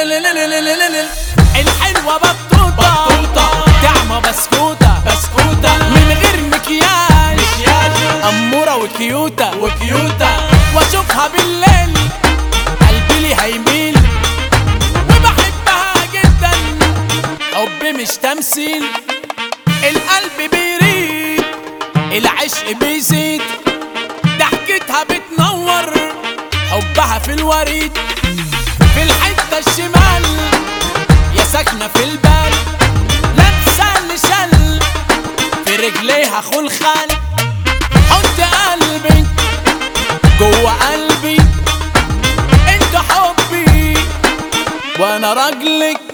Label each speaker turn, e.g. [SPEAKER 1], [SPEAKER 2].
[SPEAKER 1] الحلوة بطوطة طعمة بسكوتة
[SPEAKER 2] بسكوتة
[SPEAKER 1] من غير مكياج
[SPEAKER 2] مكياج
[SPEAKER 1] أمورة وكيوتة
[SPEAKER 2] وكيوتة
[SPEAKER 1] واشوفها بالليل قلبي لي هيميل وبحبها جدا حب مش تمثيل القلب بيريد العشق بيزيد ضحكتها بتنور حبها في الوريد في الحتة الشمال يا ساكنة في البال لابسة شل في رجليها خلخال حط قلبي جوه قلبي انت حبي وانا راجلك